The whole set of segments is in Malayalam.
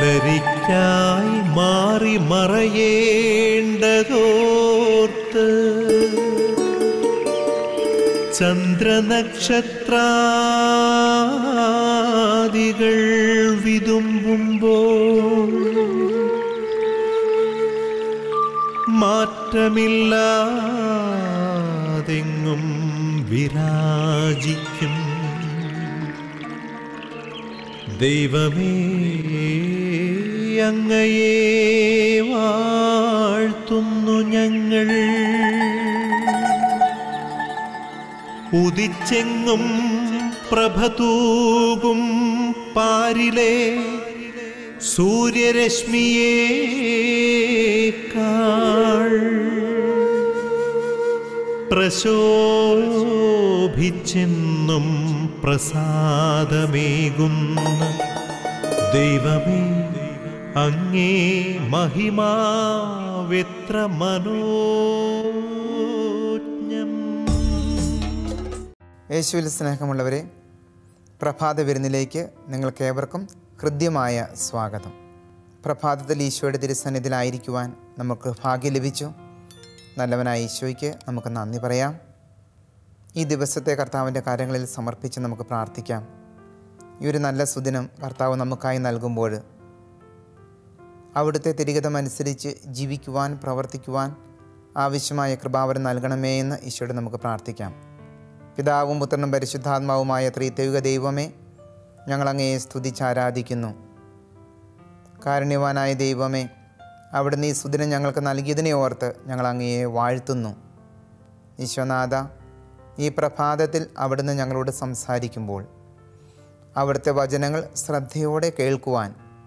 പുലരിക്കായി മാറി മറയേണ്ടതോർത്ത് ചന്ദ്രനക്ഷത്രാദികൾ വിതുമ്പുമ്പോൾ മാറ്റമില്ലാതെങ്ങും വിരാജിക്കും ദൈവമേ അങ്ങയെ വാഴ്ത്തുന്നു ഞങ്ങൾ ഉദിച്ചെങ്ങും പ്രഭതൂകും പാരിലെ സൂര്യരശ്മിയേക്കാൾ പ്രശോഭിച്ചെന്നും പ്രസാദമേകുന്ന ദൈവമേ അങ്ങേ മഹിമാവെത്ര മനോജ്ഞം യേശുവിൽ സ്നേഹമുള്ളവരെ പ്രഭാത വിരുന്നിലേക്ക് നിങ്ങൾക്കേവർക്കും ഹൃദ്യമായ സ്വാഗതം പ്രഭാതത്തിൽ ഈശോയുടെ തിരുസന്നിധിയിലായിരിക്കുവാൻ നമുക്ക് ഭാഗ്യം ലഭിച്ചു നല്ലവനായ ഈശോയ്ക്ക് നമുക്ക് നന്ദി പറയാം ഈ ദിവസത്തെ കർത്താവിൻ്റെ കാര്യങ്ങളിൽ സമർപ്പിച്ച് നമുക്ക് പ്രാർത്ഥിക്കാം ഈ ഒരു നല്ല സുദിനം കർത്താവ് നമുക്കായി നൽകുമ്പോൾ അവിടുത്തെ തിരികതമനുസരിച്ച് ജീവിക്കുവാൻ പ്രവർത്തിക്കുവാൻ ആവശ്യമായ കൃപാവരം നൽകണമേ എന്ന് ഈശോയോട് നമുക്ക് പ്രാർത്ഥിക്കാം പിതാവും പുത്രനും പരിശുദ്ധാത്മാവുമായ ത്രിത്യുക ദൈവമേ ഞങ്ങളങ്ങയെ സ്തുതിച്ചാരാധിക്കുന്നു കാരുണ്യവാനായ ദൈവമേ അവിടുന്ന് ഈ സുദിനം ഞങ്ങൾക്ക് നൽകിയതിനെ ഓർത്ത് ഞങ്ങൾ അങ്ങയെ വാഴ്ത്തുന്നു ഈശ്വനാഥ ഈ പ്രഭാതത്തിൽ അവിടുന്ന് ഞങ്ങളോട് സംസാരിക്കുമ്പോൾ അവിടുത്തെ വചനങ്ങൾ ശ്രദ്ധയോടെ കേൾക്കുവാൻ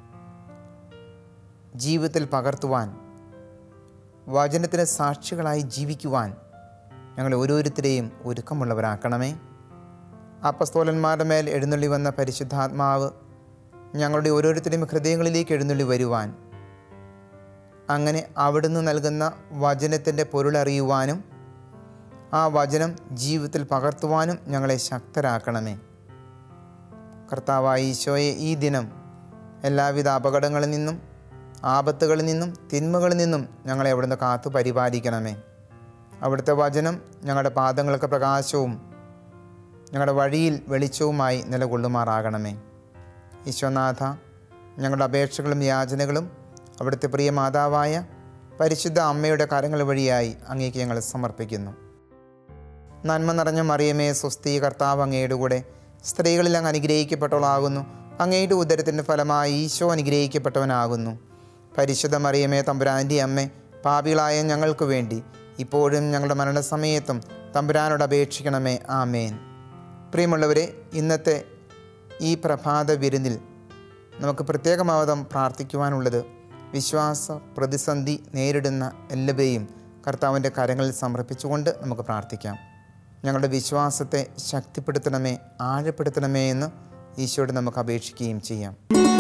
ജീവിതത്തിൽ പകർത്തുവാൻ വചനത്തിന് സാക്ഷികളായി ജീവിക്കുവാൻ ഞങ്ങൾ ഓരോരുത്തരെയും ഒരുക്കമുള്ളവരാക്കണമേ അപ്പസ്തോലന്മാരുടെ മേൽ എഴുന്നള്ളി വന്ന പരിശുദ്ധാത്മാവ് ഞങ്ങളുടെ ഓരോരുത്തരുടെയും ഹൃദയങ്ങളിലേക്ക് എഴുന്നള്ളി വരുവാൻ അങ്ങനെ അവിടുന്ന് നൽകുന്ന വചനത്തിൻ്റെ പൊരുളറിയുവാനും ആ വചനം ജീവിതത്തിൽ പകർത്തുവാനും ഞങ്ങളെ ശക്തരാക്കണമേ കർത്താവായ ഈശോയെ ഈ ദിനം എല്ലാവിധ അപകടങ്ങളിൽ നിന്നും ആപത്തുകളിൽ നിന്നും തിന്മകളിൽ നിന്നും ഞങ്ങളെ അവിടുന്ന് കാത്തു പരിപാലിക്കണമേ അവിടുത്തെ വചനം ഞങ്ങളുടെ പാദങ്ങൾക്ക് പ്രകാശവും ഞങ്ങളുടെ വഴിയിൽ വെളിച്ചവുമായി നിലകൊള്ളുമാറാകണമേ ഈശ്വനാഥ ഞങ്ങളുടെ അപേക്ഷകളും യാചനകളും അവിടുത്തെ പ്രിയ മാതാവായ പരിശുദ്ധ അമ്മയുടെ കരങ്ങൾ വഴിയായി അങ്ങേക്ക് ഞങ്ങൾ സമർപ്പിക്കുന്നു നന്മ നിറഞ്ഞ മറിയമേ സ്വസ്തി കർത്താവ് അങ്ങയുടെ കൂടെ സ്ത്രീകളിൽ അങ്ങ് അനുഗ്രഹിക്കപ്പെട്ടവളാകുന്നു അങ്ങയുടെ ഉദരത്തിൻ്റെ ഫലമായി ഈശോ അനുഗ്രഹിക്കപ്പെട്ടവനാകുന്നു പരിശുദ്ധ മറിയമേ തമ്പുരാൻ്റെ അമ്മ പാപികളായ ഞങ്ങൾക്ക് വേണ്ടി ഇപ്പോഴും ഞങ്ങളുടെ മരണസമയത്തും തമ്പുരാനോട് അപേക്ഷിക്കണമേ ആമേൻ പ്രിയമുള്ളവരെ ഇന്നത്തെ ഈ പ്രഭാത വിരുന്നിൽ നമുക്ക് പ്രത്യേകമാവതം പ്രാർത്ഥിക്കുവാനുള്ളത് വിശ്വാസ പ്രതിസന്ധി നേരിടുന്ന എല്ലാവരെയും കർത്താവിൻ്റെ കരങ്ങളിൽ സമർപ്പിച്ചുകൊണ്ട് നമുക്ക് പ്രാർത്ഥിക്കാം ഞങ്ങളുടെ വിശ്വാസത്തെ ശക്തിപ്പെടുത്തണമേ ആഴപ്പെടുത്തണമേ എന്ന് ഈശോയോട് നമുക്ക് അപേക്ഷിക്കുകയും ചെയ്യാം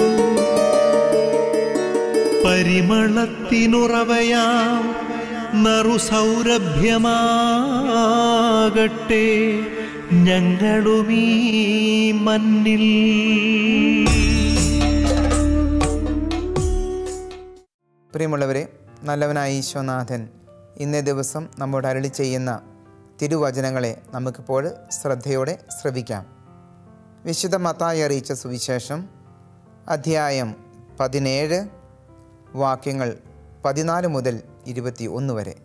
പരിമളത്തിനുറവയാം നറുസൗരഭ്യമാകട്ടെ ഞങ്ങളുമീ മണ്ണിൽ പ്രിയമുള്ളവരെ നല്ലവനായ ഈശോനാഥൻ ഇന്നേ ദിവസം നമ്മോട് അരളി ചെയ്യുന്ന തിരുവചനങ്ങളെ നമുക്കിപ്പോൾ ശ്രദ്ധയോടെ ശ്രവിക്കാം വിശുദ്ധ മത്തായി അറിയിച്ച സുവിശേഷം അധ്യായം പതിനേഴ് വാക്യങ്ങൾ പതിനാല് മുതൽ ഇരുപത്തി ഒന്ന് വരെ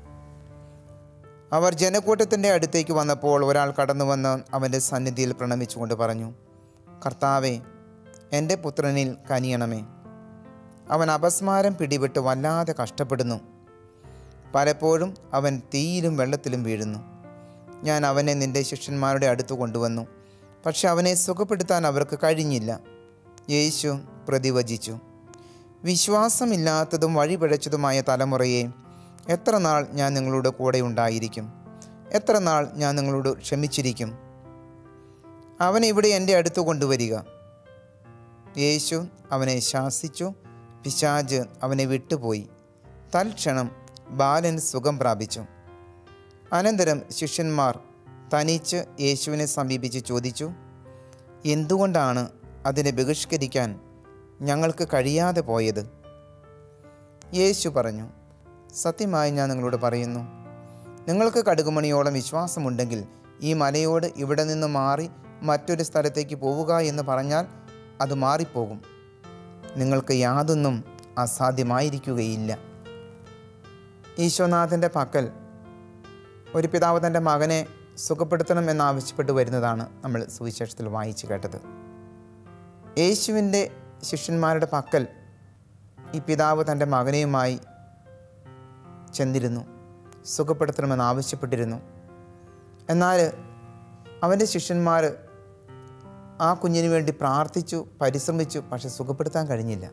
അവർ ജനക്കൂട്ടത്തിൻ്റെ അടുത്തേക്ക് വന്നപ്പോൾ ഒരാൾ കടന്നു വന്ന് അവൻ്റെ സന്നിധിയിൽ പ്രണമിച്ചുകൊണ്ട് പറഞ്ഞു കർത്താവെ എൻ്റെ പുത്രനിൽ കനിയണമേ അവൻ അപസ്മാരം പിടിപെട്ട് വല്ലാതെ കഷ്ടപ്പെടുന്നു പലപ്പോഴും അവൻ തീയിലും വെള്ളത്തിലും വീഴുന്നു ഞാൻ അവനെ നിന്റെ ശിഷ്യന്മാരുടെ അടുത്ത് കൊണ്ടുവന്നു പക്ഷെ അവനെ സുഖപ്പെടുത്താൻ അവർക്ക് കഴിഞ്ഞില്ല യേശു പ്രതിവചിച്ചു വിശ്വാസമില്ലാത്തതും വഴിപിഴച്ചതുമായ തലമുറയെ എത്ര നാൾ ഞാൻ നിങ്ങളുടെ കൂടെ ഉണ്ടായിരിക്കും എത്ര നാൾ ഞാൻ നിങ്ങളോട് ക്ഷമിച്ചിരിക്കും അവനെ ഇവിടെ എൻ്റെ അടുത്ത് കൊണ്ടുവരിക യേശു അവനെ ശാസിച്ചു പിശാജ് അവനെ വിട്ടുപോയി തൽക്ഷണം ബാലൻ സുഖം പ്രാപിച്ചു അനന്തരം ശിഷ്യന്മാർ തനിച്ച് യേശുവിനെ സമീപിച്ച് ചോദിച്ചു എന്തുകൊണ്ടാണ് അതിനെ ബഹിഷ്കരിക്കാൻ ഞങ്ങൾക്ക് കഴിയാതെ പോയത് യേശു പറഞ്ഞു സത്യമായി ഞാൻ നിങ്ങളോട് പറയുന്നു നിങ്ങൾക്ക് കടുകുമണിയോളം വിശ്വാസമുണ്ടെങ്കിൽ ഈ മലയോട് ഇവിടെ നിന്ന് മാറി മറ്റൊരു സ്ഥലത്തേക്ക് പോവുക എന്ന് പറഞ്ഞാൽ അത് മാറിപ്പോകും നിങ്ങൾക്ക് യാതൊന്നും അസാധ്യമായിരിക്കുകയില്ല ഈശോനാഥൻ്റെ പക്കൽ ഒരു പിതാവ് തൻ്റെ മകനെ സുഖപ്പെടുത്തണം എന്നാവശ്യപ്പെട്ട് വരുന്നതാണ് നമ്മൾ സുവിശേഷത്തിൽ വായിച്ചു കേട്ടത് യേശുവിൻ്റെ ശിഷ്യന്മാരുടെ പക്കൽ ഈ പിതാവ് തൻ്റെ മകനെയുമായി ചെന്നിരുന്നു സുഖപ്പെടുത്തണമെന്ന് ആവശ്യപ്പെട്ടിരുന്നു എന്നാൽ അവൻ്റെ ശിഷ്യന്മാർ ആ കുഞ്ഞിന് വേണ്ടി പ്രാർത്ഥിച്ചു പരിശ്രമിച്ചു പക്ഷെ സുഖപ്പെടുത്താൻ കഴിഞ്ഞില്ല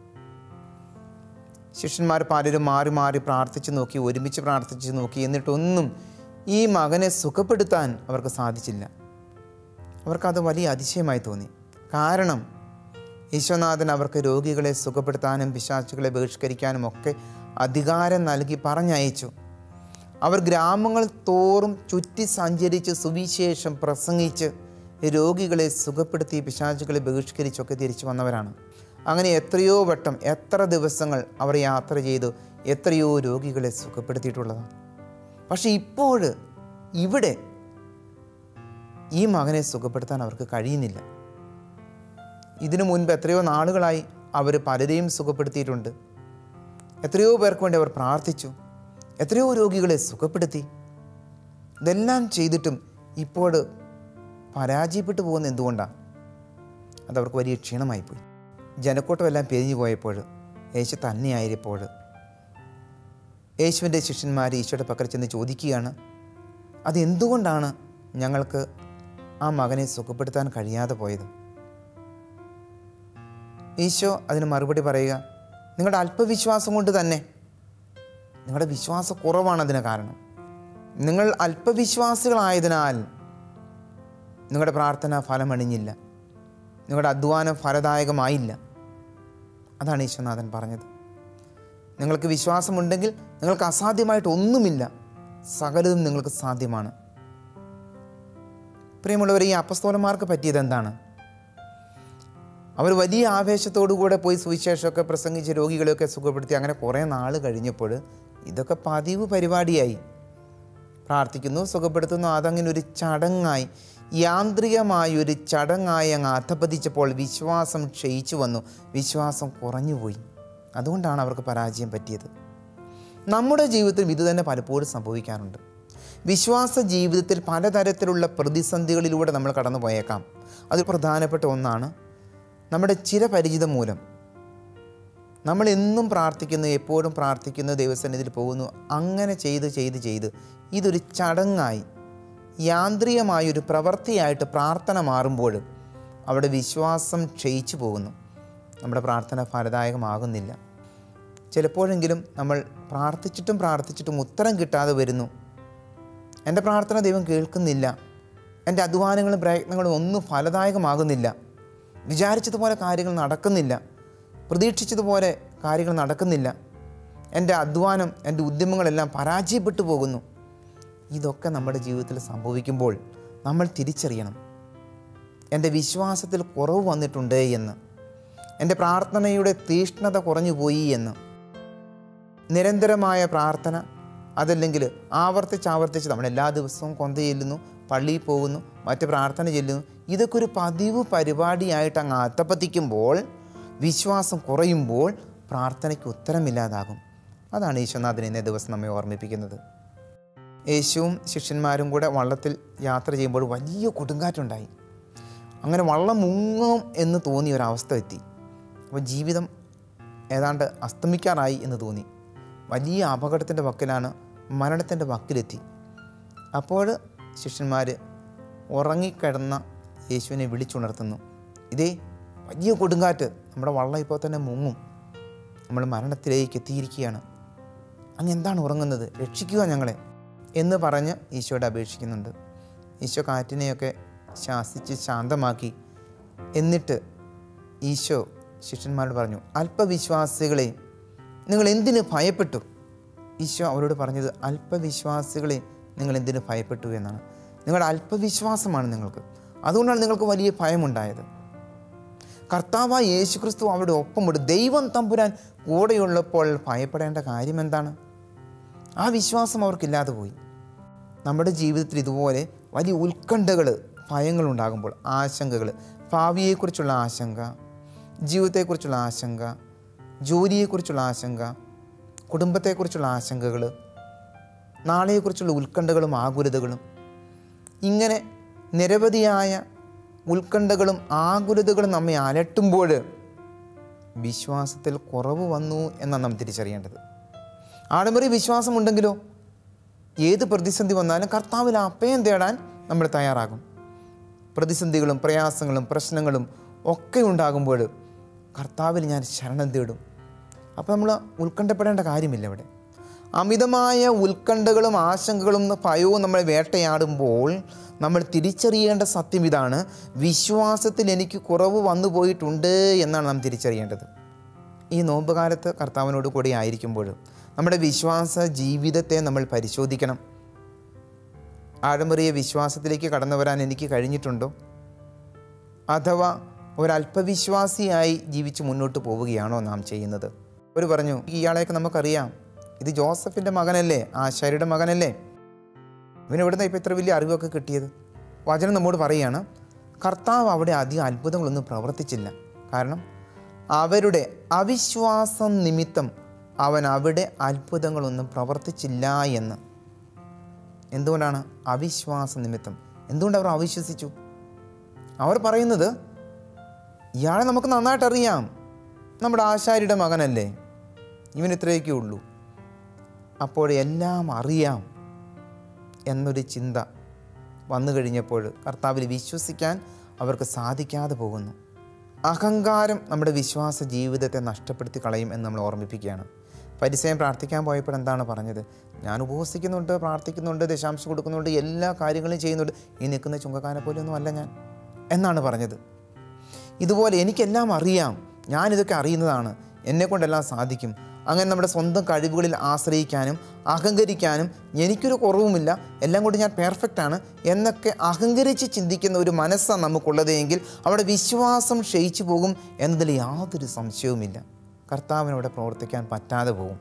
ശിഷ്യന്മാർ പലരും മാറി മാറി പ്രാർത്ഥിച്ചു നോക്കി ഒരുമിച്ച് പ്രാർത്ഥിച്ചു നോക്കി എന്നിട്ടൊന്നും ഈ മകനെ സുഖപ്പെടുത്താൻ അവർക്ക് സാധിച്ചില്ല അവർക്കത് വലിയ അതിശയമായി തോന്നി കാരണം ഈശ്വനാഥൻ അവർക്ക് രോഗികളെ സുഖപ്പെടുത്താനും പിശാചുകളെ ബഹിഷ്കരിക്കാനും ഒക്കെ അധികാരം നൽകി പറഞ്ഞയച്ചു അവർ ഗ്രാമങ്ങൾ തോറും ചുറ്റി സഞ്ചരിച്ച് സുവിശേഷം പ്രസംഗിച്ച് രോഗികളെ സുഖപ്പെടുത്തി പിശാചുകളെ ബഹിഷ്കരിച്ചൊക്കെ തിരിച്ചു വന്നവരാണ് അങ്ങനെ എത്രയോ വട്ടം എത്ര ദിവസങ്ങൾ അവർ യാത്ര ചെയ്തു എത്രയോ രോഗികളെ സുഖപ്പെടുത്തിയിട്ടുള്ളതാണ് പക്ഷെ ഇപ്പോൾ ഇവിടെ ഈ മകനെ സുഖപ്പെടുത്താൻ അവർക്ക് കഴിയുന്നില്ല ഇതിനു മുൻപ് എത്രയോ നാളുകളായി അവർ പലരെയും സുഖപ്പെടുത്തിയിട്ടുണ്ട് എത്രയോ പേർക്ക് വേണ്ടി അവർ പ്രാർത്ഥിച്ചു എത്രയോ രോഗികളെ സുഖപ്പെടുത്തി ഇതെല്ലാം ചെയ്തിട്ടും ഇപ്പോൾ പരാജയപ്പെട്ടു പോകുന്ന എന്തുകൊണ്ടാണ് അതവർക്ക് വലിയ ക്ഷീണമായിപ്പോയി ജനക്കൂട്ടമെല്ലാം പിരിഞ്ഞു പോയപ്പോൾ യേശു തന്നെയായിരിപ്പോൾ യേശുവിൻ്റെ ശിഷ്യന്മാർ ഈശോയുടെ പക്കൽ ചെന്ന് ചോദിക്കുകയാണ് അത് എന്തുകൊണ്ടാണ് ഞങ്ങൾക്ക് ആ മകനെ സുഖപ്പെടുത്താൻ കഴിയാതെ പോയത് ഈശോ അതിന് മറുപടി പറയുക നിങ്ങളുടെ അല്പവിശ്വാസം കൊണ്ട് തന്നെ നിങ്ങളുടെ വിശ്വാസക്കുറവാണ് അതിന് കാരണം നിങ്ങൾ അല്പവിശ്വാസികളായതിനാൽ നിങ്ങളുടെ പ്രാർത്ഥന ഫലമണിഞ്ഞില്ല നിങ്ങളുടെ അധ്വാനം ഫലദായകമായില്ല അതാണ് ഈശ്വനാഥൻ പറഞ്ഞത് നിങ്ങൾക്ക് വിശ്വാസമുണ്ടെങ്കിൽ നിങ്ങൾക്ക് അസാധ്യമായിട്ട് ഒന്നുമില്ല സകലതും നിങ്ങൾക്ക് സാധ്യമാണ് പ്രിയമുള്ളവർ ഈ അപ്പസ്തോലന്മാർക്ക് പറ്റിയത് എന്താണ് അവർ വലിയ ആവേശത്തോടു കൂടെ പോയി സുവിശേഷമൊക്കെ പ്രസംഗിച്ച് രോഗികളെയൊക്കെ സുഖപ്പെടുത്തി അങ്ങനെ കുറേ നാൾ കഴിഞ്ഞപ്പോൾ ഇതൊക്കെ പതിവ് പരിപാടിയായി പ്രാർത്ഥിക്കുന്നു സുഖപ്പെടുത്തുന്നു അതങ്ങനെ ഒരു ചടങ്ങായി യാന്ത്രികമായ ഒരു ചടങ്ങായി അങ്ങ് അധപ്പതിച്ചപ്പോൾ വിശ്വാസം ക്ഷയിച്ചു വന്നു വിശ്വാസം കുറഞ്ഞുപോയി അതുകൊണ്ടാണ് അവർക്ക് പരാജയം പറ്റിയത് നമ്മുടെ ജീവിതത്തിൽ ഇത് തന്നെ പലപ്പോഴും സംഭവിക്കാറുണ്ട് വിശ്വാസ ജീവിതത്തിൽ പലതരത്തിലുള്ള പ്രതിസന്ധികളിലൂടെ നമ്മൾ കടന്നു പോയേക്കാം അതിൽ പ്രധാനപ്പെട്ട ഒന്നാണ് നമ്മുടെ ചിരപരിചിതം മൂലം നമ്മൾ എന്നും പ്രാർത്ഥിക്കുന്നു എപ്പോഴും പ്രാർത്ഥിക്കുന്നു ദൈവസന്നിധിയിൽ പോകുന്നു അങ്ങനെ ചെയ്ത് ചെയ്ത് ചെയ്ത് ഇതൊരു ചടങ്ങായി യാന്ത്രികമായൊരു പ്രവൃത്തിയായിട്ട് പ്രാർത്ഥന മാറുമ്പോൾ അവിടെ വിശ്വാസം ക്ഷയിച്ചു പോകുന്നു നമ്മുടെ പ്രാർത്ഥന ഫലദായകമാകുന്നില്ല ചിലപ്പോഴെങ്കിലും നമ്മൾ പ്രാർത്ഥിച്ചിട്ടും പ്രാർത്ഥിച്ചിട്ടും ഉത്തരം കിട്ടാതെ വരുന്നു എൻ്റെ പ്രാർത്ഥന ദൈവം കേൾക്കുന്നില്ല എൻ്റെ അധ്വാനങ്ങളും പ്രയത്നങ്ങളും ഒന്നും ഫലദായകമാകുന്നില്ല വിചാരിച്ചതുപോലെ കാര്യങ്ങൾ നടക്കുന്നില്ല പ്രതീക്ഷിച്ചതുപോലെ കാര്യങ്ങൾ നടക്കുന്നില്ല എൻ്റെ അധ്വാനം എൻ്റെ ഉദ്യമങ്ങളെല്ലാം പരാജയപ്പെട്ടു പോകുന്നു ഇതൊക്കെ നമ്മുടെ ജീവിതത്തിൽ സംഭവിക്കുമ്പോൾ നമ്മൾ തിരിച്ചറിയണം എൻ്റെ വിശ്വാസത്തിൽ കുറവ് വന്നിട്ടുണ്ട് എന്ന് എൻ്റെ പ്രാർത്ഥനയുടെ തീഷ്ണത കുറഞ്ഞുപോയി എന്ന് നിരന്തരമായ പ്രാർത്ഥന അതല്ലെങ്കിൽ ആവർത്തിച്ച് ആവർത്തിച്ച് നമ്മൾ എല്ലാ ദിവസവും കൊന്ത ചെല്ലുന്നു പള്ളിയിൽ പോകുന്നു മറ്റ് പ്രാർത്ഥന ചെല്ലുന്നു ഇതൊക്കെ ഒരു പതിവ് പരിപാടിയായിട്ട് അങ്ങ് അത്തപ്പത്തിക്കുമ്പോൾ വിശ്വാസം കുറയുമ്പോൾ പ്രാർത്ഥനയ്ക്ക് ഉത്തരമില്ലാതാകും അതാണ് ഈശ്വനാഥൻ ഇന്നേ ദിവസം നമ്മെ ഓർമ്മിപ്പിക്കുന്നത് യേശുവും ശിഷ്യന്മാരും കൂടെ വള്ളത്തിൽ യാത്ര ചെയ്യുമ്പോൾ വലിയ കൊടുങ്കാറ്റുണ്ടായി അങ്ങനെ വള്ളം മുങ്ങും എന്ന് തോന്നിയ ഒരവസ്ഥ എത്തി അപ്പോൾ ജീവിതം ഏതാണ്ട് അസ്തമിക്കാറായി എന്ന് തോന്നി വലിയ അപകടത്തിൻ്റെ വക്കിലാണ് മരണത്തിൻ്റെ വക്കിലെത്തി അപ്പോൾ ശിഷ്യന്മാർ ഉറങ്ങിക്കിടന്ന യേശുവിനെ വിളിച്ചുണർത്തുന്നു ഇതേ വലിയ കൊടുങ്കാറ്റ് നമ്മുടെ വള്ളം ഇപ്പോൾ തന്നെ മുങ്ങും നമ്മൾ മരണത്തിലേക്ക് എത്തിയിരിക്കുകയാണ് അങ്ങ് എന്താണ് ഉറങ്ങുന്നത് രക്ഷിക്കുക ഞങ്ങളെ എന്ന് പറഞ്ഞ് ഈശോയോട് അപേക്ഷിക്കുന്നുണ്ട് ഈശോ കാറ്റിനെയൊക്കെ ശാസിച്ച് ശാന്തമാക്കി എന്നിട്ട് ഈശോ ശിഷ്യന്മാരോട് പറഞ്ഞു അല്പവിശ്വാസികളെ നിങ്ങൾ എന്തിന് ഭയപ്പെട്ടു ഈശോ അവരോട് പറഞ്ഞത് അല്പവിശ്വാസികളെ നിങ്ങൾ എന്തിന് ഭയപ്പെട്ടു എന്നാണ് നിങ്ങളുടെ അല്പവിശ്വാസമാണ് നിങ്ങൾക്ക് അതുകൊണ്ടാണ് നിങ്ങൾക്ക് വലിയ ഭയമുണ്ടായത് കർത്താവായ യേശു ക്രിസ്തു അവിടെ ഒപ്പമുണ്ട് ദൈവം തമ്പുരാൻ കൂടെയുള്ളപ്പോൾ ഭയപ്പെടേണ്ട കാര്യം എന്താണ് ആ വിശ്വാസം അവർക്കില്ലാതെ പോയി നമ്മുടെ ജീവിതത്തിൽ ഇതുപോലെ വലിയ ഉത്കണ്ഠകൾ ഭയങ്ങളുണ്ടാകുമ്പോൾ ആശങ്കകൾ ഭാവിയെക്കുറിച്ചുള്ള ആശങ്ക ജീവിതത്തെക്കുറിച്ചുള്ള ആശങ്ക ജോലിയെക്കുറിച്ചുള്ള ആശങ്ക കുടുംബത്തെക്കുറിച്ചുള്ള ആശങ്കകൾ നാളെയെക്കുറിച്ചുള്ള ഉത്കണ്ഠകളും ആകുലതകളും ഇങ്ങനെ നിരവധിയായ ഉത്കണ്ഠകളും ആകുലതകളും നമ്മെ അലട്ടുമ്പോൾ വിശ്വാസത്തിൽ കുറവ് വന്നു എന്നാണ് നാം തിരിച്ചറിയേണ്ടത് ആഡംബര വിശ്വാസമുണ്ടെങ്കിലോ ഏത് പ്രതിസന്ധി വന്നാലും കർത്താവിൽ അഭയം തേടാൻ നമ്മൾ തയ്യാറാകും പ്രതിസന്ധികളും പ്രയാസങ്ങളും പ്രശ്നങ്ങളും ഒക്കെ ഉണ്ടാകുമ്പോൾ കർത്താവിൽ ഞാൻ ശരണം തേടും അപ്പോൾ നമ്മൾ ഉത്കണ്ഠപ്പെടേണ്ട കാര്യമില്ല ഇവിടെ അമിതമായ ഉത്കണ്ഠകളും ആശങ്കകളും ഭയവും നമ്മളെ വേട്ടയാടുമ്പോൾ നമ്മൾ തിരിച്ചറിയേണ്ട സത്യം ഇതാണ് വിശ്വാസത്തിൽ എനിക്ക് കുറവ് വന്നു പോയിട്ടുണ്ട് എന്നാണ് നാം തിരിച്ചറിയേണ്ടത് ഈ നോമ്പ് കാലത്ത് കർത്താവിനോട് കൂടി ആയിരിക്കുമ്പോൾ നമ്മുടെ വിശ്വാസ ജീവിതത്തെ നമ്മൾ പരിശോധിക്കണം ആഴമറിയ വിശ്വാസത്തിലേക്ക് കടന്നു വരാൻ എനിക്ക് കഴിഞ്ഞിട്ടുണ്ടോ അഥവാ ഒരല്പവിശ്വാസിയായി ജീവിച്ച് മുന്നോട്ട് പോവുകയാണോ നാം ചെയ്യുന്നത് അവർ പറഞ്ഞു ഇയാളെയൊക്കെ നമുക്കറിയാം ഇത് ജോസഫിൻ്റെ മകനല്ലേ ആശാരിയുടെ മകനല്ലേ ഇവന് എവിടുന്ന ഇപ്പോൾ ഇത്ര വലിയ അറിവൊക്കെ കിട്ടിയത് വചനം നമ്മോട് പറയുകയാണ് കർത്താവ് അവിടെ അധികം അത്ഭുതങ്ങളൊന്നും പ്രവർത്തിച്ചില്ല കാരണം അവരുടെ അവിശ്വാസം നിമിത്തം അവൻ അവിടെ അത്ഭുതങ്ങളൊന്നും പ്രവർത്തിച്ചില്ല എന്ന് എന്തുകൊണ്ടാണ് അവിശ്വാസ നിമിത്തം എന്തുകൊണ്ട് അവർ അവിശ്വസിച്ചു അവർ പറയുന്നത് ഇയാളെ നമുക്ക് നന്നായിട്ട് അറിയാം നമ്മുടെ ആശാരിയുടെ മകനല്ലേ ഇവൻ ഇത്രയൊക്കെ ഉള്ളൂ അപ്പോൾ എല്ലാം അറിയാം എന്നൊരു ചിന്ത വന്നു കഴിഞ്ഞപ്പോൾ കർത്താവിൽ വിശ്വസിക്കാൻ അവർക്ക് സാധിക്കാതെ പോകുന്നു അഹങ്കാരം നമ്മുടെ വിശ്വാസ ജീവിതത്തെ നഷ്ടപ്പെടുത്തി കളയും എന്ന് നമ്മൾ ഓർമ്മിപ്പിക്കുകയാണ് പരിസയം പ്രാർത്ഥിക്കാൻ പോയപ്പോൾ എന്താണ് പറഞ്ഞത് ഞാൻ ഉപവസിക്കുന്നുണ്ട് പ്രാർത്ഥിക്കുന്നുണ്ട് ദശാംശം കൊടുക്കുന്നുണ്ട് എല്ലാ കാര്യങ്ങളും ചെയ്യുന്നുണ്ട് ഈ നിൽക്കുന്ന ചുങ്കക്കാരെ പോലെയൊന്നും അല്ല ഞാൻ എന്നാണ് പറഞ്ഞത് ഇതുപോലെ എനിക്കെല്ലാം അറിയാം ഞാനിതൊക്കെ അറിയുന്നതാണ് എന്നെക്കൊണ്ടെല്ലാം സാധിക്കും അങ്ങനെ നമ്മുടെ സ്വന്തം കഴിവുകളിൽ ആശ്രയിക്കാനും അഹങ്കരിക്കാനും എനിക്കൊരു കുറവുമില്ല എല്ലാം കൊണ്ട് ഞാൻ പെർഫെക്റ്റാണ് എന്നൊക്കെ അഹങ്കരിച്ച് ചിന്തിക്കുന്ന ഒരു മനസ്സാണ് നമുക്കുള്ളത് എങ്കിൽ അവിടെ വിശ്വാസം ക്ഷയിച്ചു പോകും എന്നതിൽ യാതൊരു സംശയവുമില്ല കർത്താവിനവിടെ പ്രവർത്തിക്കാൻ പറ്റാതെ പോകും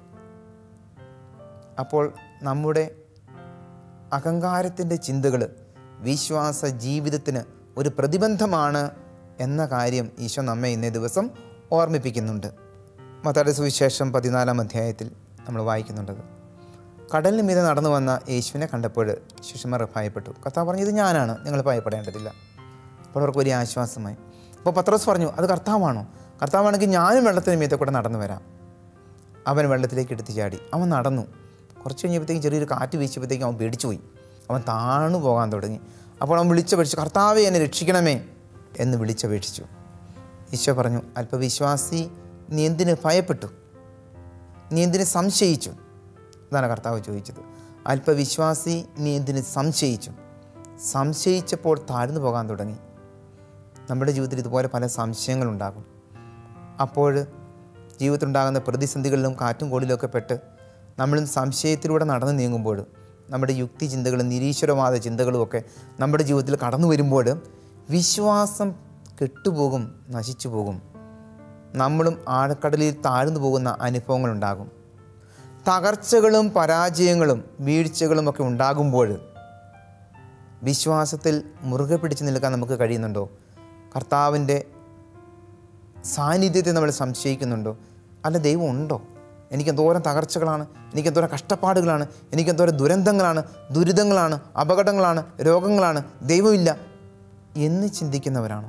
അപ്പോൾ നമ്മുടെ അഹങ്കാരത്തിൻ്റെ ചിന്തകൾ വിശ്വാസ ജീവിതത്തിന് ഒരു പ്രതിബന്ധമാണ് എന്ന കാര്യം ഈശോ നമ്മെ ഇന്നേ ദിവസം ഓർമ്മിപ്പിക്കുന്നുണ്ട് മത്തായുടെ സുവിശേഷം പതിനാലാം അധ്യായത്തിൽ നമ്മൾ വായിക്കുന്നുണ്ടത് കടലിന് മീതെ നടന്നു വന്ന യേശുവിനെ കണ്ടപ്പോൾ ശിഷ്യന്മാർ ഭയപ്പെട്ടു കർത്താവ് പറഞ്ഞു ഇത് ഞാനാണ് നിങ്ങൾ ഭയപ്പെടേണ്ടതില്ല അപ്പോൾ അവർക്ക് വലിയ ആശ്വാസമായി അപ്പോൾ പത്രോസ് പറഞ്ഞു അത് കർത്താവാണോ കർത്താവാണെങ്കിൽ ഞാനും വെള്ളത്തിന് മീതെ കൂടെ നടന്നു വരാം അവൻ വെള്ളത്തിലേക്ക് എടുത്ത് ചാടി അവൻ നടന്നു കുറച്ച് കഴിഞ്ഞപ്പോഴത്തേക്കും ചെറിയൊരു കാറ്റ് വീശിയപ്പോഴത്തേക്കും അവൻ പേടിച്ചു പോയി അവൻ താണു പോകാൻ തുടങ്ങി അപ്പോൾ അവൻ വിളിച്ചപേക്ഷിച്ചു കർത്താവെ എന്നെ രക്ഷിക്കണമേ എന്ന് വിളിച്ചപേക്ഷിച്ചു ഈശോ പറഞ്ഞു അല്പവിശ്വാസി നീ എന്തിന് ഭയപ്പെട്ടു നീ എന്തിന് സംശയിച്ചു അതാണ് കർത്താവ് ചോദിച്ചത് അല്പവിശ്വാസി നീ എന്തിന് സംശയിച്ചു സംശയിച്ചപ്പോൾ താഴ്ന്നു പോകാൻ തുടങ്ങി നമ്മുടെ ജീവിതത്തിൽ ഇതുപോലെ പല സംശയങ്ങളുണ്ടാകും അപ്പോൾ ജീവിതത്തിലുണ്ടാകുന്ന പ്രതിസന്ധികളിലും കാറ്റും കോളിലൊക്കെ പെട്ട് നമ്മളും സംശയത്തിലൂടെ നടന്നു നീങ്ങുമ്പോൾ നമ്മുടെ യുക്തി ചിന്തകളും നിരീശ്വരവാദ ചിന്തകളും ഒക്കെ നമ്മുടെ ജീവിതത്തിൽ കടന്നു വരുമ്പോൾ വിശ്വാസം കെട്ടുപോകും നശിച്ചു പോകും നമ്മളും ആഴക്കടലിൽ താഴ്ന്നു പോകുന്ന അനുഭവങ്ങളുണ്ടാകും തകർച്ചകളും പരാജയങ്ങളും വീഴ്ചകളും ഒക്കെ ഉണ്ടാകുമ്പോൾ വിശ്വാസത്തിൽ മുറുകെ പിടിച്ച് നിൽക്കാൻ നമുക്ക് കഴിയുന്നുണ്ടോ കർത്താവിൻ്റെ സാന്നിധ്യത്തെ നമ്മൾ സംശയിക്കുന്നുണ്ടോ അല്ല ദൈവം ഉണ്ടോ എനിക്ക് എന്തോരം തകർച്ചകളാണ് എനിക്ക് എന്തോരം കഷ്ടപ്പാടുകളാണ് എനിക്ക് എന്തോരം ദുരന്തങ്ങളാണ് ദുരിതങ്ങളാണ് അപകടങ്ങളാണ് രോഗങ്ങളാണ് ദൈവമില്ല എന്ന് ചിന്തിക്കുന്നവരാണോ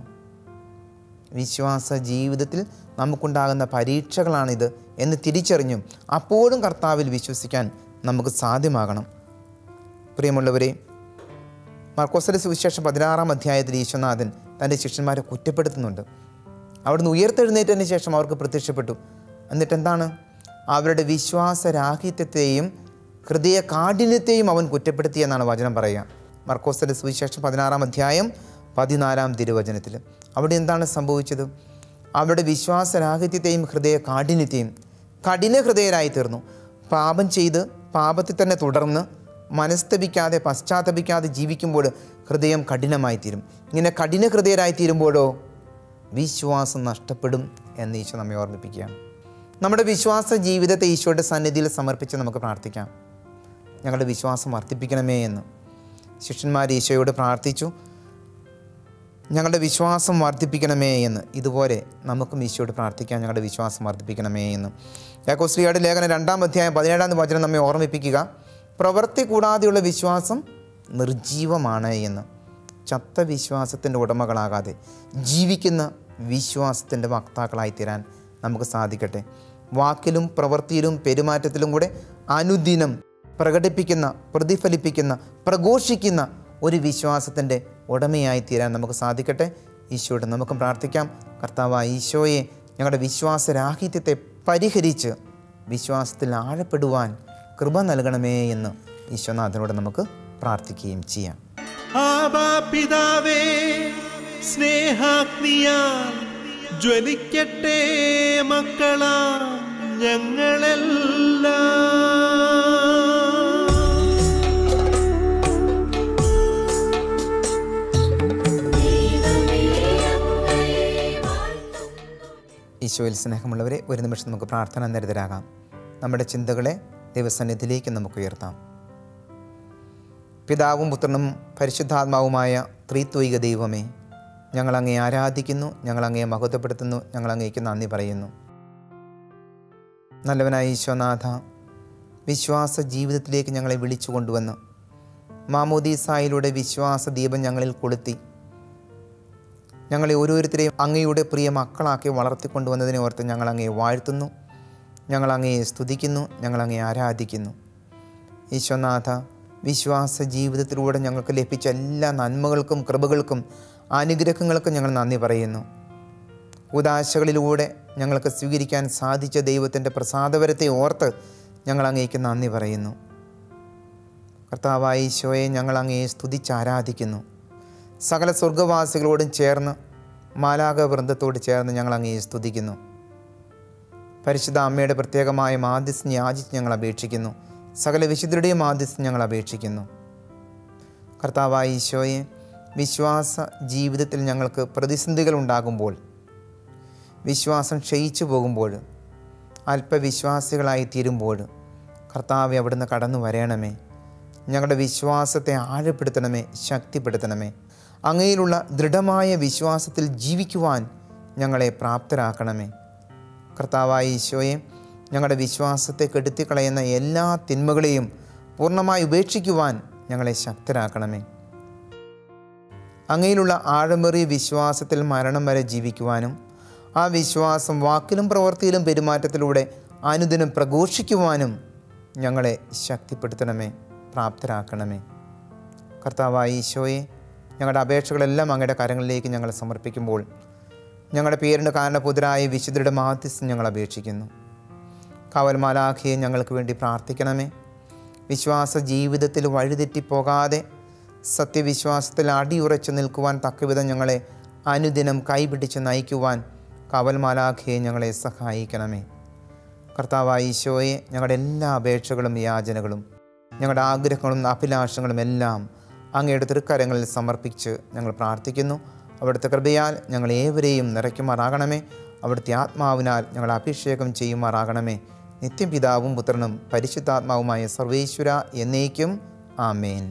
വിശ്വാസ ജീവിതത്തിൽ നമുക്കുണ്ടാകുന്ന പരീക്ഷകളാണിത് എന്ന് തിരിച്ചറിഞ്ഞും അപ്പോഴും കർത്താവിൽ വിശ്വസിക്കാൻ നമുക്ക് സാധ്യമാകണം പ്രിയമുള്ളവരെ മർക്കോസല സുവിശേഷം പതിനാറാം അധ്യായത്തിൽ ഈശ്വനാഥൻ തൻ്റെ ശിഷ്യന്മാരെ കുറ്റപ്പെടുത്തുന്നുണ്ട് അവിടുന്ന് ഉയർത്തെഴുന്നേറ്റതിന് ശേഷം അവർക്ക് പ്രത്യക്ഷപ്പെട്ടു എന്നിട്ട് എന്താണ് അവരുടെ വിശ്വാസരാഹിത്യത്തെയും ഹൃദയ കാഠിന്യത്തെയും അവൻ കുറ്റപ്പെടുത്തി എന്നാണ് വചനം പറയുക മർക്കോസിൻ്റെ സുവിശേഷം പതിനാറാം അധ്യായം പതിനാലാം തിരുവചനത്തിൽ അവിടെ എന്താണ് സംഭവിച്ചത് അവരുടെ വിശ്വാസരാഹിത്യത്തെയും ഹൃദയ കാഠിന്യത്തെയും കഠിന ഹൃദയരായി തീർന്നു പാപം ചെയ്ത് പാപത്തിൽ തന്നെ തുടർന്ന് മനസ്തപിക്കാതെ പശ്ചാത്തപിക്കാതെ ജീവിക്കുമ്പോൾ ഹൃദയം കഠിനമായി തീരും ഇങ്ങനെ കഠിന ഹൃദയരായി തീരുമ്പോഴോ വിശ്വാസം നഷ്ടപ്പെടും എന്ന് ഈശോ നമ്മെ ഓർമ്മിപ്പിക്കുകയാണ് നമ്മുടെ വിശ്വാസ ജീവിതത്തെ ഈശോയുടെ സന്നിധിയിൽ സമർപ്പിച്ച് നമുക്ക് പ്രാർത്ഥിക്കാം ഞങ്ങളുടെ വിശ്വാസം വർദ്ധിപ്പിക്കണമേ എന്ന് ശിഷ്യന്മാർ ഈശോയോട് പ്രാർത്ഥിച്ചു ഞങ്ങളുടെ വിശ്വാസം വർദ്ധിപ്പിക്കണമേ എന്ന് ഇതുപോലെ നമുക്കും ഈശോയോട് പ്രാർത്ഥിക്കാം ഞങ്ങളുടെ വിശ്വാസം വർദ്ധിപ്പിക്കണമേ എന്ന് യാക്കോസ്ലിയുടെ ലേഖനം രണ്ടാം അധ്യായം പതിനേഴാം വചനം നമ്മെ ഓർമ്മിപ്പിക്കുക പ്രവൃത്തി കൂടാതെയുള്ള വിശ്വാസം നിർജീവമാണ് എന്ന് ചത്ത വിശ്വാസത്തിൻ്റെ ഉടമകളാകാതെ ജീവിക്കുന്ന വിശ്വാസത്തിൻ്റെ വക്താക്കളായി തീരാൻ നമുക്ക് സാധിക്കട്ടെ വാക്കിലും പ്രവൃത്തിയിലും പെരുമാറ്റത്തിലും കൂടെ അനുദിനം പ്രകടിപ്പിക്കുന്ന പ്രതിഫലിപ്പിക്കുന്ന പ്രഘോഷിക്കുന്ന ഒരു വിശ്വാസത്തിൻ്റെ ഉടമയായി തീരാൻ നമുക്ക് സാധിക്കട്ടെ ഈശോയോട് നമുക്കും പ്രാർത്ഥിക്കാം കർത്താവായ ഈശോയെ ഞങ്ങളുടെ വിശ്വാസരാഹിത്യത്തെ പരിഹരിച്ച് വിശ്വാസത്തിൽ ആഴപ്പെടുവാൻ കൃപ നൽകണമേ എന്ന് ഈശോനാഥനോട് നമുക്ക് പ്രാർത്ഥിക്കുകയും ചെയ്യാം ആബാ പിതാവേ സ്നേഹാഗ്നിയാൽ ജ്വലിക്കട്ടെ മക്കളാ ഞങ്ങളെല്ലാം ഈശോയിൽ സ്നേഹമുള്ളവരെ ഒരു നിമിഷം നമുക്ക് പ്രാർത്ഥന നിരതരാകാം നമ്മുടെ ചിന്തകളെ ദൈവസന്നിധിയിലേക്ക് നമുക്ക് ഉയർത്താം പിതാവും പുത്രനും പരിശുദ്ധാത്മാവുമായ ത്രിത്വൈക ദൈവമേ ഞങ്ങൾ അങ്ങേ ആരാധിക്കുന്നു ഞങ്ങൾ അങ്ങയെ മഹത്വപ്പെടുത്തുന്നു ഞങ്ങൾ അങ്ങേക്ക് നന്ദി പറയുന്നു നല്ലവനായ ഈശോനാഥ വിശ്വാസ ജീവിതത്തിലേക്ക് ഞങ്ങളെ വിളിച്ചു കൊണ്ടുവന്ന് മാമോദീസായിലൂടെ വിശ്വാസ ദീപം ഞങ്ങളിൽ കൊളുത്തി ഞങ്ങളെ ഓരോരുത്തരെയും അങ്ങയുടെ പ്രിയ മക്കളാക്കി വളർത്തിക്കൊണ്ടുവന്നതിനെ ഓർത്ത് ഞങ്ങൾ അങ്ങയെ വാഴ്ത്തുന്നു ഞങ്ങൾ അങ്ങയെ സ്തുതിക്കുന്നു ഞങ്ങൾ അങ്ങയെ ആരാധിക്കുന്നു ഈശ്വനാഥ വിശ്വാസ ജീവിതത്തിലൂടെ ഞങ്ങൾക്ക് ലഭിച്ച എല്ലാ നന്മകൾക്കും കൃപകൾക്കും അനുഗ്രഹങ്ങൾക്കും ഞങ്ങൾ നന്ദി പറയുന്നു ഉദാശകളിലൂടെ ഞങ്ങൾക്ക് സ്വീകരിക്കാൻ സാധിച്ച ദൈവത്തിൻ്റെ പ്രസാദപരത്തെ ഓർത്ത് ഞങ്ങൾ അങ്ങേക്ക് നന്ദി പറയുന്നു കർത്താവായ ഈശോയെ ഞങ്ങൾ അങ്ങയെ സ്തുതിച്ച് ആരാധിക്കുന്നു സകല സ്വർഗവാസികളോടും ചേർന്ന് മാലാക വൃന്ദത്തോട് ചേർന്ന് ഞങ്ങൾ അങ്ങയെ സ്തുതിക്കുന്നു പരിശുദ്ധ അമ്മയുടെ പ്രത്യേകമായ മാധ്യസ്ഥം യാചിച്ച് ഞങ്ങൾ അപേക്ഷിക്കുന്നു സകല വിശുദ്ധരുടെയും മാധ്യസ്ഥം ഞങ്ങൾ അപേക്ഷിക്കുന്നു കർത്താവായ ഈശോയെ വിശ്വാസ ജീവിതത്തിൽ ഞങ്ങൾക്ക് പ്രതിസന്ധികൾ ഉണ്ടാകുമ്പോൾ വിശ്വാസം ക്ഷയിച്ചു പോകുമ്പോൾ അല്പവിശ്വാസികളായി തീരുമ്പോൾ കർത്താവെ അവിടുന്ന് കടന്നു വരയണമേ ഞങ്ങളുടെ വിശ്വാസത്തെ ആഴപ്പെടുത്തണമേ ശക്തിപ്പെടുത്തണമേ അങ്ങയിലുള്ള ദൃഢമായ വിശ്വാസത്തിൽ ജീവിക്കുവാൻ ഞങ്ങളെ പ്രാപ്തരാക്കണമേ കർത്താവായ ഈശോയെ ഞങ്ങളുടെ വിശ്വാസത്തെ കെടുത്തിക്കളയുന്ന എല്ലാ തിന്മകളെയും പൂർണ്ണമായി ഉപേക്ഷിക്കുവാൻ ഞങ്ങളെ ശക്തരാക്കണമേ അങ്ങയിലുള്ള ആഴമേറിയ വിശ്വാസത്തിൽ മരണം വരെ ജീവിക്കുവാനും ആ വിശ്വാസം വാക്കിലും പ്രവൃത്തിയിലും പെരുമാറ്റത്തിലൂടെ അനുദിനം പ്രഘോഷിക്കുവാനും ഞങ്ങളെ ശക്തിപ്പെടുത്തണമേ പ്രാപ്തരാക്കണമേ കർത്താവായ ഈശോയെ ഞങ്ങളുടെ അപേക്ഷകളെല്ലാം അങ്ങയുടെ കരങ്ങളിലേക്ക് ഞങ്ങൾ സമർപ്പിക്കുമ്പോൾ ഞങ്ങളുടെ പേരിന് കാരണപുതരായ വിശുദ്ധരുടെ മാധ്യസ്ഥം ഞങ്ങൾ അപേക്ഷിക്കുന്നു കാവൽമാലാഖിയെ ഞങ്ങൾക്ക് വേണ്ടി പ്രാർത്ഥിക്കണമേ വിശ്വാസ ജീവിതത്തിൽ വഴിതെറ്റിപ്പോകാതെ സത്യവിശ്വാസത്തിൽ അടിയുറച്ചു നിൽക്കുവാൻ തക്കവിധം ഞങ്ങളെ അനുദിനം കൈപിടിച്ച് നയിക്കുവാൻ കാവൽമാലാഖിയെ ഞങ്ങളെ സഹായിക്കണമേ കർത്താവായ ഈശോയെ ഞങ്ങളുടെ എല്ലാ അപേക്ഷകളും യാചനകളും ഞങ്ങളുടെ ആഗ്രഹങ്ങളും അഭിലാഷങ്ങളും എല്ലാം അങ്ങയുടെ തൃക്കരങ്ങളിൽ സമർപ്പിച്ച് ഞങ്ങൾ പ്രാർത്ഥിക്കുന്നു അവിടുത്തെ കൃപയാൽ ഞങ്ങൾ ഏവരെയും നിറയ്ക്കുമാറാകണമേ അവിടുത്തെ ആത്മാവിനാൽ ഞങ്ങൾ അഭിഷേകം ചെയ്യുമാറാകണമേ നിത്യം പിതാവും പുത്രനും പരിശുദ്ധാത്മാവുമായ സർവേശ്വര എന്നേക്കും ആമേൻ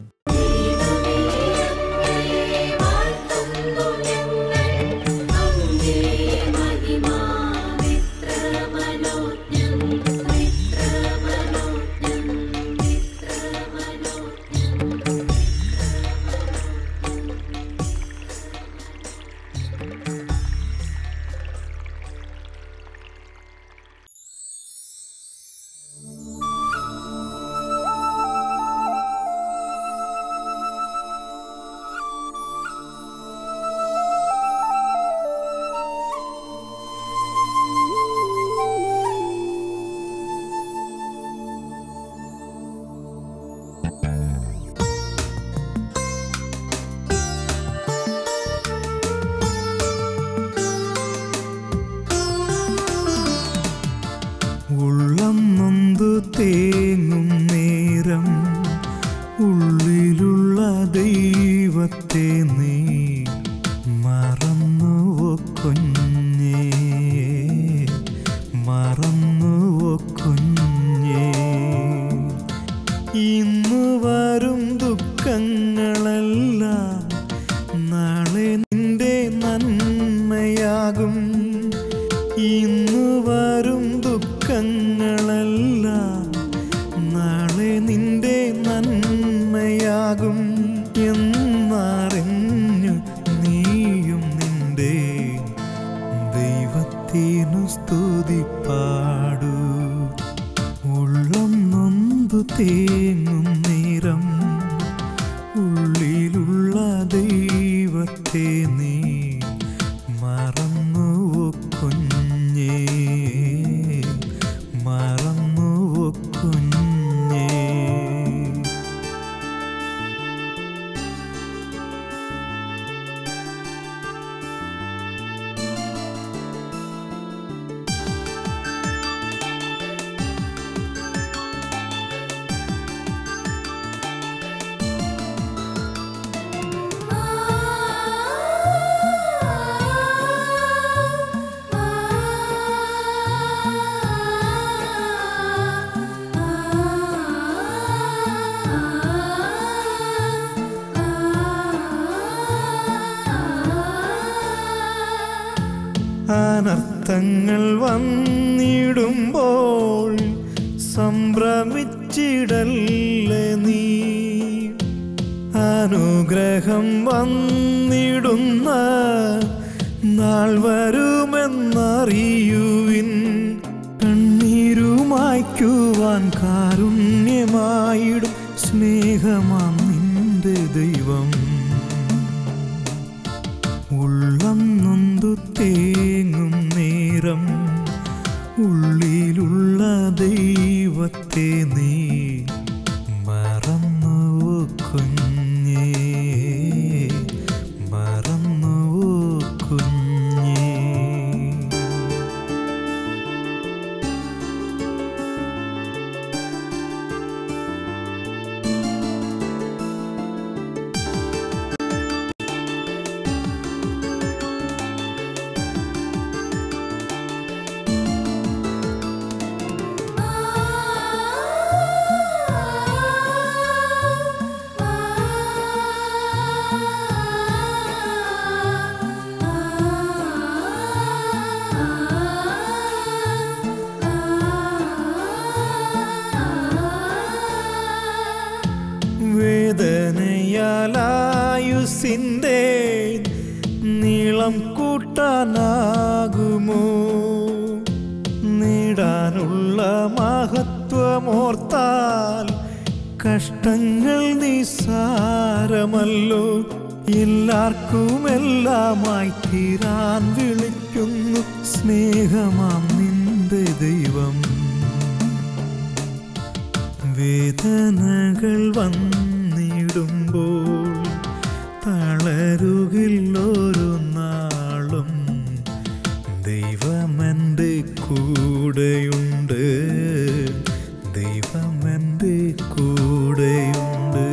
ഇന്നു വരും ദുഃഖങ്ങളെല്ലാം നാളെ നിന്റെ നന്മയാകും ഇന്നു വരും ദുഃഖങ്ങളെല്ലാം നാളെ നിന്റെ നന്മയാകും എന്നറിഞ്ഞു നീയും നിന്റെ ദൈവത്തിനു സ്തുതി പാടൂ ഉള്ളം നൊന്തു തേങ്ങും നേരം ഉള്ളിലുള്ള ദൈവത്തെ നീ മറന്നുവോ കുഞ്ഞേ മറന്നുവോ കുഞ്ഞേ അനർത്ഥങ്ങൾ വന്നിടുമ്പോൾ സംഭ്രമിച്ചിടല്ലേ നീ അനുഗ്രഹം വന്നിടുന്ന നാൾ വരുമെന്നറിയുവിൻ കണ്ണീരുമായ്ക്കുവാൻ കാരുണ്യമായിടും സ്നേഹമാം നിന്റെ ദൈവം ഉള്ളം നൊന്തു തേങ്ങും നേരം ഉള്ളിലുള്ള ദൈവത്തെ നീ മറന്നുവോ കുഞ്ഞേ മറന്നുവോ കുഞ്ഞേ വേദനയാലായുസിൻ്റെ നീളം കൂട്ടാനാകുമോ നേടാനുള്ള മഹത്വമോർത്താൽ കഷ്ടങ്ങൾ നിസാരമല്ലോ എല്ലാവർക്കും എല്ലാമായി തീരാൻ വിളിക്കുന്നു സ്നേഹമാം നിന്റെ ദൈവം വേദനകൾ വന്നിടുമ്പോൾ തളരുകില്ലൊരു നാളും ദൈവമെൻ്റെ കൂടെയുണ്ട് ദൈവമെൻ്റെ കൂടെയുണ്ട്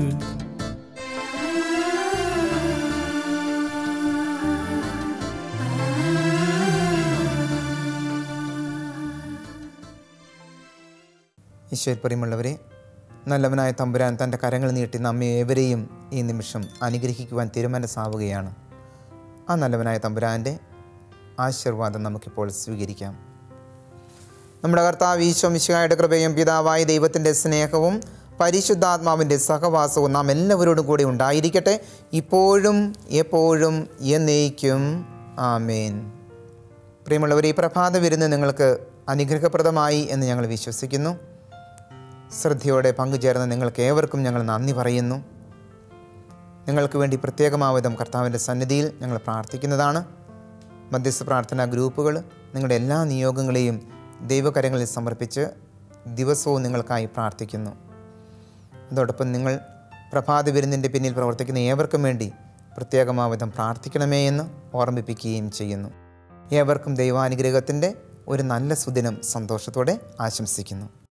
ഈശ്വരപ്രിയമുള്ളവരെ നല്ലവനായ തമ്പുരാൻ തൻ്റെ കരങ്ങൾ നീട്ടി നമ്മെ ഏവരെയും ഈ നിമിഷം അനുഗ്രഹിക്കുവാൻ തീരുമാനസാവുകയാണ് ആ നല്ലവനായ തമ്പുരാൻ്റെ ആശീർവാദം നമുക്കിപ്പോൾ സ്വീകരിക്കാം നമ്മുടെ കർത്താവ് ഈശോ മിശിഹായുടെ കൃപയും പിതാവായ ദൈവത്തിൻ്റെ സ്നേഹവും പരിശുദ്ധാത്മാവിൻ്റെ സഹവാസവും നാം എല്ലാവരോടും കൂടി ഉണ്ടായിരിക്കട്ടെ ഇപ്പോഴും എപ്പോഴും എന്നേക്കും ആമേൻ പ്രിയമുള്ളവർ ഈ പ്രഭാത വിരുന്ന് നിങ്ങൾക്ക് അനുഗ്രഹപ്രദമായി എന്ന് ഞങ്ങൾ വിശ്വസിക്കുന്നു ശ്രദ്ധയോടെ പങ്കുചേർന്ന നിങ്ങൾക്ക് ഏവർക്കും ഞങ്ങൾ നന്ദി പറയുന്നു നിങ്ങൾക്ക് വേണ്ടി പ്രത്യേകമാവിധം കർത്താവിൻ്റെ സന്നിധിയിൽ ഞങ്ങൾ പ്രാർത്ഥിക്കുന്നതാണ് മധ്യസ്ഥ പ്രാർത്ഥനാ ഗ്രൂപ്പുകൾ നിങ്ങളുടെ എല്ലാ നിയോഗങ്ങളെയും ദൈവകരങ്ങളിൽ സമർപ്പിച്ച് ദിവസവും നിങ്ങൾക്കായി പ്രാർത്ഥിക്കുന്നു അതോടൊപ്പം നിങ്ങൾ പ്രഭാത വിരുന്നിൻ്റെ പിന്നിൽ പ്രവർത്തിക്കുന്ന ഏവർക്കും വേണ്ടി പ്രത്യേകമാവിധം പ്രാർത്ഥിക്കണമേ എന്ന് ഓർമ്മിപ്പിക്കുകയും ചെയ്യുന്നു ഏവർക്കും ദൈവാനുഗ്രഹത്തിൻ്റെ ഒരു നല്ല സുദിനം സന്തോഷത്തോടെ ആശംസിക്കുന്നു